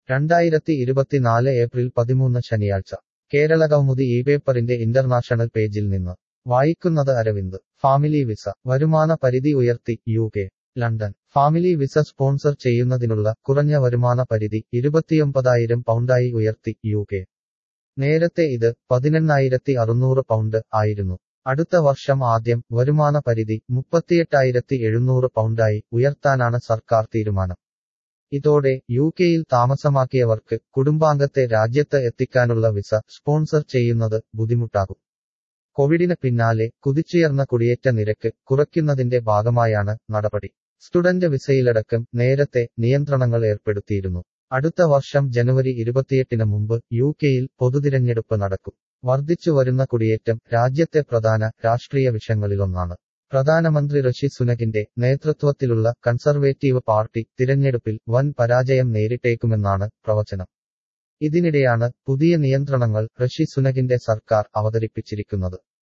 രണ്ടായിരത്തി ഇരുപത്തിനാല് ഏപ്രിൽ പതിമൂന്ന് ശനിയാഴ്ച കേരള കൗമുദി ഈ പേപ്പറിന്റെ ഇന്റർനാഷണൽ പേജിൽ നിന്ന് വായിക്കുന്നത് അരവിന്ദ് ഫാമിലി വിസ വരുമാന പരിധി ഉയർത്തി U K London family visa sponsor ചെയ്യുന്നതിനുള്ള കുറഞ്ഞ വരുമാന പരിധി ഇരുപത്തിയൊമ്പതായിരം പൗണ്ടായി ഉയർത്തി യു കെ നേരത്തെ ഇത് പതിനെണ്ണായിരത്തി അറുന്നൂറ് പൗണ്ട് ആയിരുന്നു അടുത്ത വർഷം ആദ്യം വരുമാന പരിധി മുപ്പത്തിയെട്ടായിരത്തി എഴുന്നൂറ് പൗണ്ടായി ഉയർത്താനാണ് സർക്കാർ തീരുമാനം ഇതോടെ യു കെയിൽ താമസമാക്കിയവർക്ക് കുടുംബാംഗത്തെ രാജ്യത്ത് എത്തിക്കാനുള്ള വിസ സ്പോൺസർ ചെയ്യുന്നത് ബുദ്ധിമുട്ടാകും കോവിഡിന് പിന്നാലെ കുതിച്ചുയർന്ന കുടിയേറ്റ നിരക്ക് കുറയ്ക്കുന്നതിന്റെ ഭാഗമായാണ് നടപടി സ്റ്റുഡന്റ് വിസയിലടക്കം നേരത്തെ നിയന്ത്രണങ്ങൾ ഏർപ്പെടുത്തിയിരുന്നു അടുത്ത വർഷം ജനുവരി ഇരുപത്തിയെട്ടിന് മുമ്പ് യു കെയിൽ പൊതുതിരഞ്ഞെടുപ്പ് നടക്കും വർദ്ധിച്ചു വരുന്ന കുടിയേറ്റം രാജ്യത്തെ പ്രധാന രാഷ്ട്രീയ വിഷയങ്ങളിലൊന്നാണ് പ്രധാനമന്ത്രി ഋഷി സുനകിന്റെ നേതൃത്വത്തിലുള്ള കൺസർവേറ്റീവ് പാർട്ടി തിരഞ്ഞെടുപ്പിൽ വൻ പരാജയം നേരിട്ടേക്കുമെന്നാണ് പ്രവചനം ഇതിനിടെയാണ് പുതിയ നിയന്ത്രണങ്ങൾ ഋഷി സുനകിന്റെ സർക്കാർ അവതരിപ്പിച്ചിരിക്കുന്നത്